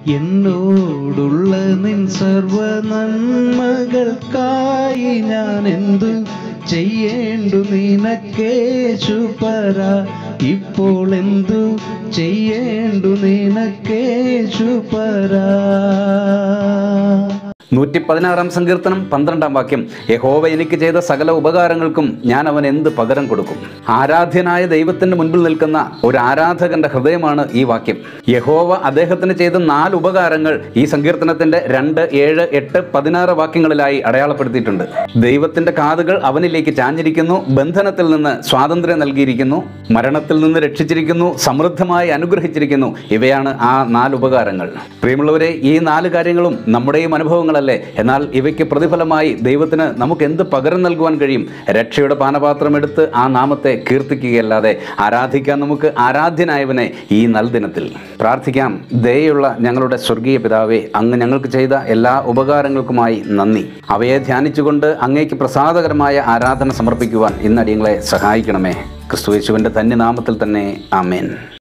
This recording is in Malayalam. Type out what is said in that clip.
എന്നോടുള്ള നിൻ സർവ നന്മകൾക്കായി ഞാൻ എന്തു ചെയ്യേണ്ടു നിനക്കേശുപര ഇപ്പോൾ എന്തു ചെയ്യേണ്ടു നിനക്കേശുപര നൂറ്റി പതിനാറാം സങ്കീർത്തനം പന്ത്രണ്ടാം വാക്യം യഹോവ എനിക്ക് ചെയ്ത സകല ഉപകാരങ്ങൾക്കും ഞാൻ അവൻ എന്ത് പകരം കൊടുക്കും ആരാധ്യനായ ദൈവത്തിന്റെ മുൻപിൽ നിൽക്കുന്ന ഒരു ആരാധകന്റെ ഹൃദയമാണ് ഈ വാക്യം യഹോവ അദ്ദേഹത്തിന് ചെയ്ത നാല് ഉപകാരങ്ങൾ ഈ സങ്കീർത്തനത്തിന്റെ രണ്ട് ഏഴ് എട്ട് പതിനാറ് വാക്യങ്ങളിലായി അടയാളപ്പെടുത്തിയിട്ടുണ്ട് ദൈവത്തിന്റെ കാതുകൾ അവനിലേക്ക് ചാഞ്ഞിരിക്കുന്നു ബന്ധനത്തിൽ നിന്ന് സ്വാതന്ത്ര്യം നൽകിയിരിക്കുന്നു മരണത്തിൽ നിന്ന് രക്ഷിച്ചിരിക്കുന്നു സമൃദ്ധമായി അനുഗ്രഹിച്ചിരിക്കുന്നു ഇവയാണ് ആ നാല് ഉപകാരങ്ങൾ പ്രിയമുള്ളവരെ ഈ നാല് കാര്യങ്ങളും നമ്മുടെയും അനുഭവങ്ങളല്ലേ എന്നാൽ ഇവയ്ക്ക് പ്രതിഫലമായി ദൈവത്തിന് നമുക്ക് എന്ത് പകരം നൽകുവാൻ കഴിയും രക്ഷയുടെ പാനപാത്രം എടുത്ത് ആ നാമത്തെ കീർത്തിക്കുകയല്ലാതെ ആരാധിക്കാൻ നമുക്ക് ആരാധ്യനായവനെ ഈ നൽദിനത്തിൽ പ്രാർത്ഥിക്കാം ദയുള്ള ഞങ്ങളുടെ സ്വർഗീയ പിതാവേ അങ്ങ് ഞങ്ങൾക്ക് ചെയ്ത എല്ലാ ഉപകാരങ്ങൾക്കുമായി നന്ദി അവയെ ധ്യാനിച്ചുകൊണ്ട് അങ്ങേക്ക് പ്രസാദകരമായ ആരാധന സമർപ്പിക്കുവാൻ ഇന്നടിയങ്ങളെ സഹായിക്കണമേ ക്രിസ്തുയേശുവിൻ്റെ ധന്യനാമത്തിൽ തന്നെ ആമേൻ